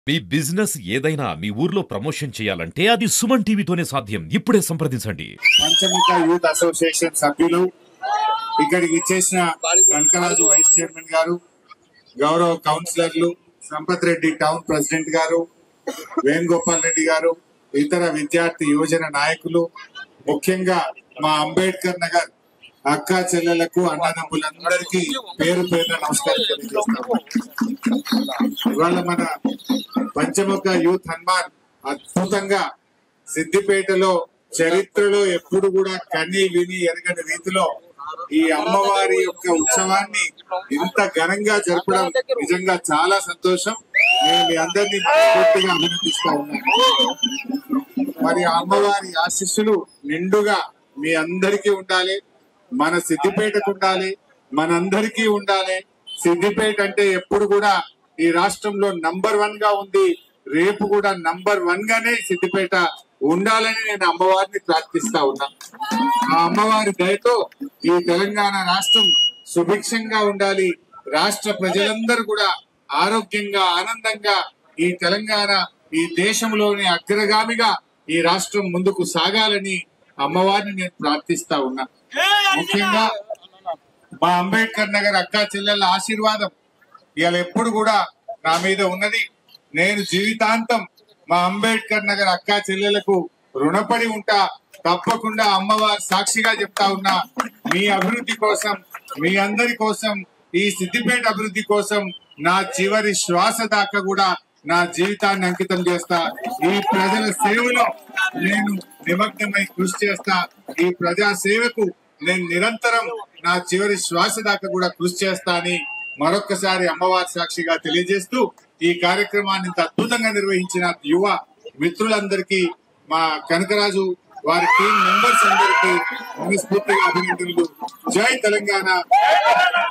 మీ business ఏదైనా మీ ఊర్లో promotion చేయాలంటే అది సుమన్ టీవీతోనే సాధ్యం ఇప్పుడే సంప్రదించండి పంచముఖ యూత్ అసోసియేషన్ సభ్యులు ఇక్కడికి ఇచ్చేసిన కనకరాజు వైస్ చైర్మన్ గారు గౌరవ కౌన్సిలర్లు సంపత్ రెడ్డి టౌన్ ప్రెసిడెంట్ గారు వేణుగోపాల్ రెడ్డి గారు ఇతర విద్యార్థి యువజన నాయకులు ముఖ్యంగా మా అంబేద్కర్ నగర్ అక్క చెల్లెలకు అన్నదమ్ములందరికీ పేరు పేరున నమస్కారం తెలియజేస్తాము ఇవాళ మన పంచముఖ యూత్ హనుమాన్ అద్భుతంగా సిద్దిపేటలో చరిత్రలో ఎప్పుడు కూడా కని విని ఎరగని రీతిలో ఈ అమ్మవారి యొక్క ఉత్సవాన్ని ఇంత ఘనంగా జరపడం నిజంగా చాలా సంతోషం నేను మీ అందరినీ పూర్తిగా అభినందిస్తా ఉన్నాను మరి ఆ అమ్మవారి ఆశీస్సులు నిండుగా మీ అందరికీ ఉండాలి మన సిద్దిపేటకు ఉండాలి మనందరికీ ఉండాలి సిద్దిపేట అంటే ఎప్పుడు కూడా ఈ రాష్ట్రంలో నంబర్ వన్ గా ఉంది రేపు కూడా నంబర్ వన్ గానే సిద్దిపేట ఉండాలని నేను అమ్మవారిని ప్రార్థిస్తా ఉన్నా ఆ అమ్మవారి దయతో ఈ తెలంగాణ రాష్ట్రం సుభిక్షంగా ఉండాలి రాష్ట్ర ప్రజలందరూ కూడా ఆరోగ్యంగా ఆనందంగా ఈ తెలంగాణ ఈ దేశంలోని అగ్రగామిగా ఈ రాష్ట్రం ముందుకు సాగాలని అమ్మవారిని నేను ప్రార్థిస్తా ఉన్నా ముఖ్యంగా మా అంబేద్కర్ నగర్ అక్కా చెల్లెళ్ళ ఆశీర్వాదం ఇవాళ ఎప్పుడు కూడా నా మీద ఉన్నది నేను జీవితాంతం మా అంబేద్కర్ నగర్ అక్కా చెల్లెలకు రుణపడి ఉంటా తప్పకుండా అమ్మవారి సాక్షిగా చెప్తా ఉన్నా మీ అభివృద్ధి కోసం మీ అందరి కోసం ఈ సిద్దిపేట అభివృద్ధి కోసం నా చివరి శ్వాస దాకా కూడా నా జీవితాన్ని అంకితం చేస్తా ఈ ప్రజల సేవలో నేను నిమగ్నమై కృషి చేస్తా ఈ ప్రజా సేవకు నేను నిరంతరం నా చివరి శ్వాస దాకా కూడా కృషి చేస్తా అని మరొక్కసారి అమ్మవారి సాక్షిగా తెలియజేస్తూ ఈ కార్యక్రమాన్ని ఇంత అద్భుతంగా నిర్వహించిన యువ మిత్రులందరికీ మా కనకరాజు వారి టీం మెంబర్స్ అందరికీ మనస్ఫూర్తిగా అభినందనలు జై తెలంగాణ